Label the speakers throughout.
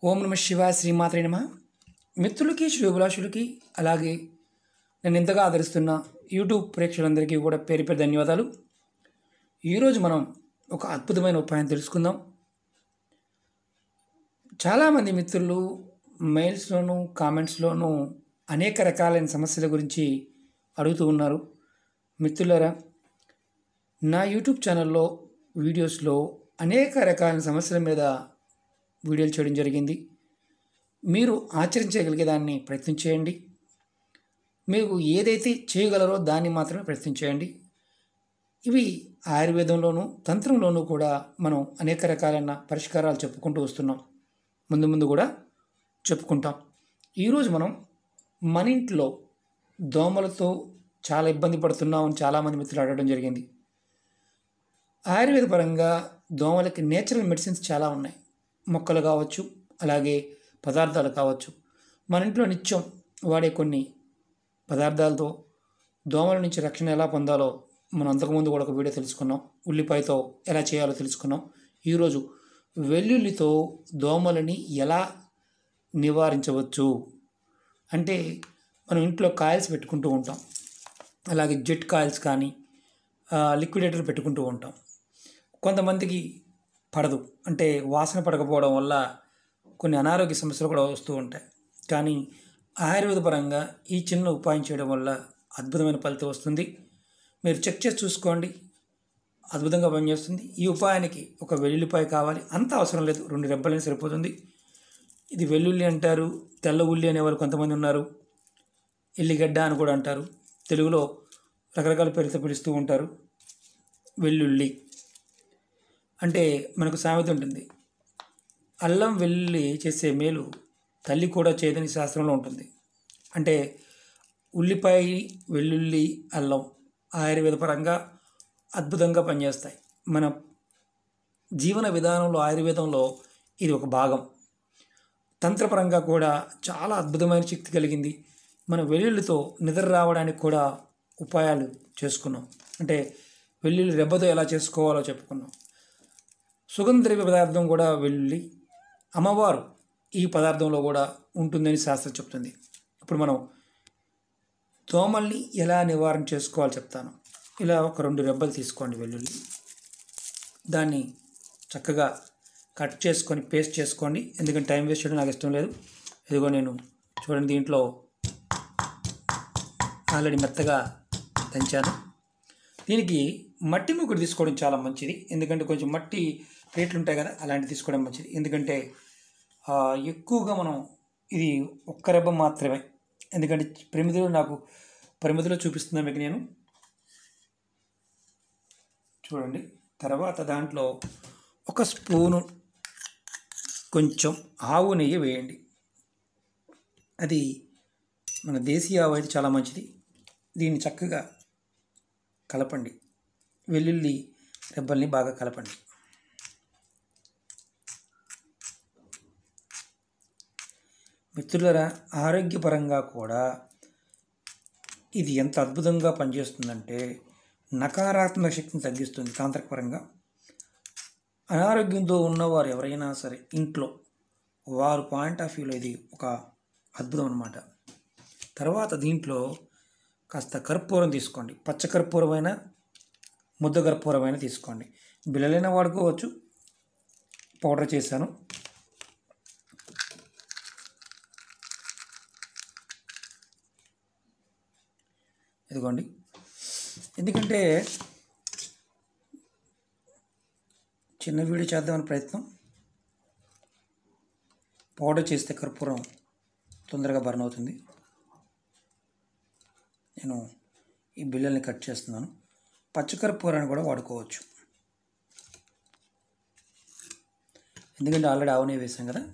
Speaker 1: ఓం నమ శివాయ శ్రీమాత్రే నమ మిత్రులకి శ్రీభిలాషులకి అలాగే నన్ను ఎంతగా ఆదరిస్తున్న యూట్యూబ్ ప్రేక్షకులందరికీ కూడా పేరు పేరు ధన్యవాదాలు ఈరోజు మనం ఒక అద్భుతమైన ఉపాయం తెలుసుకుందాం చాలామంది మిత్రులు మెయిల్స్లోనూ కామెంట్స్లోనూ అనేక రకాలైన సమస్యల గురించి అడుగుతూ ఉన్నారు మిత్రులరా నా యూట్యూబ్ ఛానల్లో వీడియోస్లో అనేక రకాల సమస్యల మీద వీడియోలు చేయడం జరిగింది మీరు ఆచరించగలిగే దాన్ని ప్రయత్నం చేయండి మీరు ఏదైతే చేయగలరో దాన్ని మాత్రమే ప్రయత్నం చేయండి ఇవి ఆయుర్వేదంలోనూ తంత్రంలోనూ కూడా మనం అనేక రకాలైన పరిష్కారాలు చెప్పుకుంటూ వస్తున్నాం ముందు ముందు కూడా చెప్పుకుంటాం ఈరోజు మనం మన ఇంట్లో దోమలతో చాలా ఇబ్బంది పడుతున్నామని చాలామంది మిత్రులు అడగడం జరిగింది ఆయుర్వేద పరంగా దోమలకి నేచురల్ మెడిసిన్స్ చాలా ఉన్నాయి మొక్కలు కావచ్చు అలాగే పదార్థాలు కావచ్చు మన ఇంట్లో నిత్యం వాడే కొన్ని పదార్థాలతో దోమల నుంచి రక్షణ ఎలా పొందాలో మనం అంతకుముందు కూడా ఒక వీడియో తెలుసుకున్నాం ఉల్లిపాయతో ఎలా చేయాలో తెలుసుకున్నాం ఈరోజు వెల్లుల్లితో దోమలని ఎలా నివారించవచ్చు అంటే మనం ఇంట్లో కాయిల్స్ పెట్టుకుంటూ ఉంటాం అలాగే జెట్ కాయిల్స్ కానీ లిక్విడేటర్ పెట్టుకుంటూ ఉంటాం కొంతమందికి పడదు అంటే వాసన పడకపోవడం వల్ల కొన్ని అనారోగ్య సమస్యలు కూడా వస్తూ ఉంటాయి కానీ ఆయుర్వేద పరంగా ఈ చిన్న ఉపాయం చేయడం వల్ల అద్భుతమైన ఫలితం వస్తుంది మీరు చెక్ చేసి చూసుకోండి అద్భుతంగా పనిచేస్తుంది ఈ ఉపాయానికి ఒక వెల్లుల్లిపాయ కావాలి అంత అవసరం లేదు రెండు రెబ్బలైనా సరిపోతుంది ఇది వెల్లుల్లి అంటారు తెల్ల ఉల్లి అనేవారు కొంతమంది ఉన్నారు ఎల్లిగడ్డ అని కూడా అంటారు తెలుగులో రకరకాల పేరుతో పిలుస్తూ ఉంటారు వెల్లుల్లి అంటే మనకు సామెత ఉంటుంది అల్లం వెల్లుల్లి చేసే మేలు తల్లి కూడా చేయదని శాస్త్రంలో ఉంటుంది అంటే ఉల్లిపాయ వెల్లుల్లి అల్లం ఆయుర్వేద పరంగా అద్భుతంగా పనిచేస్తాయి మన జీవన విధానంలో ఆయుర్వేదంలో ఇది ఒక భాగం తంత్రపరంగా కూడా చాలా అద్భుతమైన శక్తి కలిగింది మన వెల్లుల్లితో నిద్ర రావడానికి కూడా ఉపాయాలు చేసుకున్నాం అంటే వెల్లుల్లి రెబ్బతో ఎలా చేసుకోవాలో చెప్పుకున్నాం సుగంధ ద్రవ్య పదార్థం కూడా వెల్లుల్లి అమ్మవారు ఈ పదార్థంలో కూడా ఉంటుందని శాస్త్రం చెప్తుంది ఇప్పుడు మనం దోమల్ని ఎలా నివారణ చేసుకోవాలో చెప్తాను ఇలా ఒక రెండు రెబ్బలు తీసుకోండి వెల్లుల్లి దాన్ని చక్కగా కట్ చేసుకొని పేస్ట్ చేసుకోండి ఎందుకంటే టైం వేస్ట్ చేయడం నాకు ఇష్టం లేదు ఇదిగో నేను చూడండి దీంట్లో ఆల్రెడీ మెత్తగా దంచాను దీనికి మట్టి ముగ్గురు తీసుకోవడం చాలా మంచిది ఎందుకంటే కొంచెం మట్టి ప్లేట్లు ఉంటాయి కదా అలాంటివి తీసుకోవడం మంచిది ఎందుకంటే ఆ, ఎక్కువగా మనం ఇది ఒక్క రెబ్బ మాత్రమే ఎందుకంటే పరిమితిలో నాకు పరిమితిలో చూపిస్తున్నా మీకు నేను చూడండి తర్వాత దాంట్లో ఒక స్పూను కొంచెం ఆవు నెయ్యి వేయండి అది మన దేశీయ ఆవు అయితే చాలా మంచిది దీన్ని చక్కగా కలపండి వెల్లుల్లి రెబ్బల్ని బాగా కలపండి మిత్రులరా ఆరోగ్యపరంగా కూడా ఇది ఎంత అద్భుతంగా పనిచేస్తుందంటే నకారాత్మక శక్తిని తగ్గిస్తుంది తాంత్రికపరంగా అనారోగ్యంతో ఉన్నవారు ఎవరైనా సరే ఇంట్లో వారు పాయింట్ ఆఫ్ వ్యూలో ఇది ఒక అద్భుతం అనమాట తర్వాత దీంట్లో కాస్త కర్పూరం తీసుకోండి పచ్చ కర్పూరమైన ముద్ద కర్పూరమైన తీసుకోండి బిళ్ళలైనా వాడుకోవచ్చు పౌడర్ చేశాను ఇదిగోండి ఎందుకంటే చిన్న వీడియో చేద్దామని ప్రయత్నం పౌడర్ చేస్తే కర్పూరం తొందరగా బర్న్ అవుతుంది నేను ఈ బిళ్ళల్ని కట్ చేస్తున్నాను పచ్చకర్పూరాన్ని కూడా వాడుకోవచ్చు ఎందుకంటే ఆల్రెడీ ఆవునే వేసాం కదా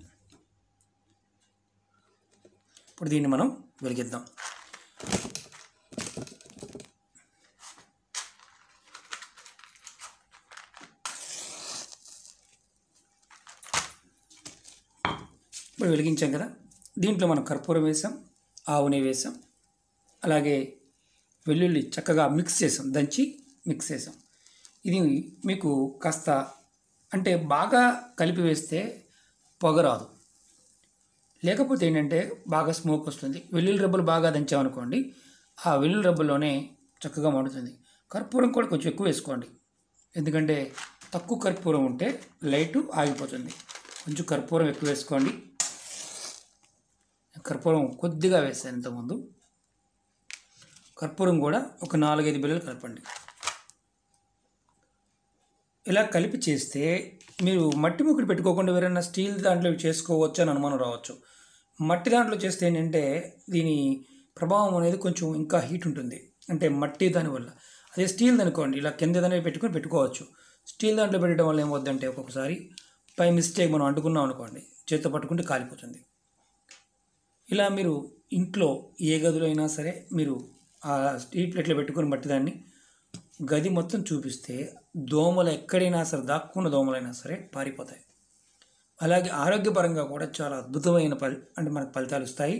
Speaker 1: ఇప్పుడు దీన్ని మనం వెలిగిద్దాం ఇప్పుడు వెలిగించాం కదా దీంట్లో మనం కర్పూరం వేసాం ఆవునే వేసాం అలాగే వెల్లుల్లి చక్కగా మిక్స్ చేసాం దంచి మిక్స్ చేసాం ఇది మీకు కాస్త అంటే బాగా కలిపి వేస్తే పొగ రాదు లేకపోతే ఏంటంటే బాగా స్మోక్ వస్తుంది వెల్లుల్లి రబ్బలు బాగా దంచామనుకోండి ఆ వెల్లుల్లి రబ్బలోనే చక్కగా మండుతుంది కర్పూరం కూడా కొంచెం ఎక్కువ వేసుకోండి ఎందుకంటే తక్కువ కర్పూరం ఉంటే లైటు ఆగిపోతుంది కొంచెం కర్పూరం ఎక్కువ వేసుకోండి కర్పూరం కొద్దిగా వేసాను ఇంతకుముందు కర్పూరం కూడా ఒక నాలుగైదు బిళ్ళలు కలపండి ఇలా కలిపి చేస్తే మీరు మట్టి ముక్కుడు పెట్టుకోకుండా ఎవరైనా స్టీల్ దాంట్లో చేసుకోవచ్చు అని అనుమానం రావచ్చు మట్టి దాంట్లో చేస్తే ఏంటంటే దీని ప్రభావం అనేది కొంచెం ఇంకా హీట్ ఉంటుంది అంటే మట్టి దానివల్ల అదే స్టీల్ అనుకోండి ఇలా కింద దాన్ని పెట్టుకొని పెట్టుకోవచ్చు స్టీల్ దాంట్లో పెట్టడం వల్ల ఏమవుద్దంటే ఒక్కొక్కసారి పై మిస్టేక్ మనం అంటుకున్నాం అనుకోండి చేతితో పట్టుకుంటే కాలిపోతుంది ఇలా మీరు ఇంట్లో ఏ గదిలో అయినా సరే మీరు ఆ స్టీల్ ప్లేట్లో పెట్టుకొని మట్టి దాన్ని గది మొత్తం చూపిస్తే దోమలు ఎక్కడైనా సరే దాక్కున్న దోమలైనా సరే పారిపోతాయి అలాగే ఆరోగ్యపరంగా కూడా చాలా అద్భుతమైన ఫలి అంటే మనకు ఫలితాలు ఇస్తాయి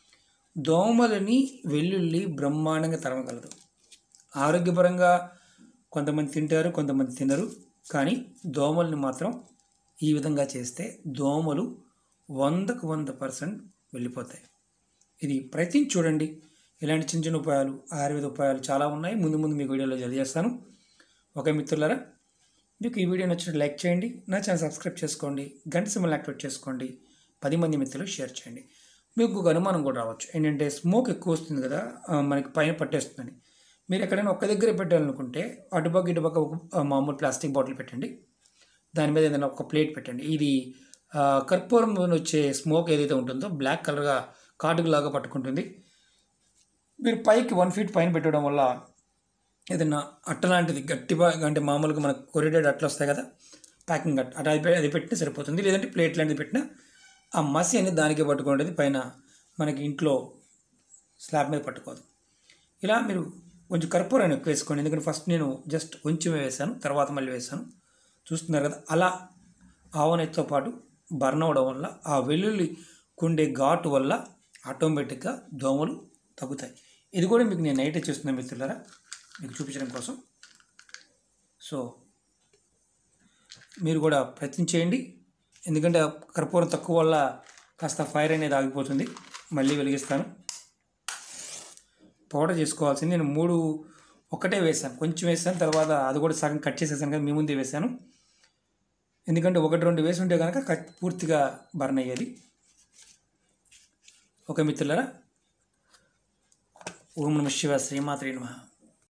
Speaker 1: దోమలని వెల్లుల్లి బ్రహ్మాండంగా తరమగలదు ఆరోగ్యపరంగా కొంతమంది తింటారు కొంతమంది తినరు కానీ దోమల్ని మాత్రం ఈ విధంగా చేస్తే దోమలు వందకు వంద పర్సెంట్ వెళ్ళిపోతాయి ఇది ప్రయత్నించి చూడండి ఇలాంటి చిన్న చిన్న ఉపాయాలు ఆయుర్వేద ఉపాయాలు చాలా ఉన్నాయి ముందు ముందు మీకు వీడియోలో తెలియజేస్తాను ఓకే మిత్రులారా మీకు ఈ వీడియో నచ్చినట్టు లైక్ చేయండి నా ఛానల్ సబ్స్క్రైబ్ చేసుకోండి గంట సింబల్ యాక్టివేట్ చేసుకోండి పది మంది మిత్రులు షేర్ చేయండి మీకు ఒక అనుమానం కూడా రావచ్చు ఏంటంటే స్మోక్ ఎక్కువ వస్తుంది కదా ఆ, మనకి పైన పట్టేస్తుందని మీరు ఎక్కడైనా ఒక్క దగ్గర పెట్టాలనుకుంటే అటుపక్క ఇటుపక్క ఒక ఆ, మామూలు ప్లాస్టిక్ బాటిల్ పెట్టండి దాని మీద ఏదైనా ఒక ప్లేట్ పెట్టండి ఇది ఆ, కర్పూరం నుండి వచ్చే స్మోక్ ఏదైతే ఉంటుందో బ్లాక్ కలర్గా కాటుకులాగా పట్టుకుంటుంది మీరు పైకి వన్ ఫీట్ పైన పెట్టడం వల్ల ఏదైనా అట్ట లాంటిది గట్టి బా- అంటే మామూలుగా మనకు కొరిడేడ్ అట్లా వస్తాయి కదా ప్యాకింగ్ అట్ట అటు అది పె- అది పెట్టినా సరిపోతుంది లేదంటే ప్లేట్ లాంటిది పెట్టినా ఆ మసి అనేది దానికే పట్టుకుంటుంది పైన మనకి ఇంట్లో స్లాబ్ మీద పట్టుకోదు ఇలా మీరు కొంచెం కర్పూరాన్ని ఎక్కువ వేసుకోండి ఎందుకంటే ఫస్ట్ నేను జస్ట్ కొంచెమే వేసాను తర్వాత మళ్ళీ వేసాను చూస్తున్నారు కదా అలా ఆవనెత్తో పాటు బర్న్ అవడం వల్ల ఆ వెల్లుల్లి కుండే ఘాటు వల్ల ఆటోమేటిక్గా దోమలు తగ్గుతాయి ఇది కూడా మీకు నేను నైట్ చేస్తున్నాను మిత్రులారా మీకు చూపించడం కోసం సో మీరు కూడా ప్రయత్నం చేయండి ఎందుకంటే ఆ కర్పూరం తక్కువ వల్ల కాస్త ఫైర్ అనేది ఆగిపోతుంది మళ్ళీ వెలిగిస్తాను పౌడర్ చేసుకోవాల్సింది నేను మూడు ఒకటే వేసాను కొంచెం వేసాను తర్వాత అది కూడా సగం కట్ చేసేసాను కదా మీ ముందే వేసాను ఎందుకంటే ఒకటి రెండు వేసి ఉంటే కనుక కట్ పూర్తిగా బర్న్ అయ్యేది ఓకే మిత్రులారా ఓం నమ శివ శ్రీమాత్రి నమ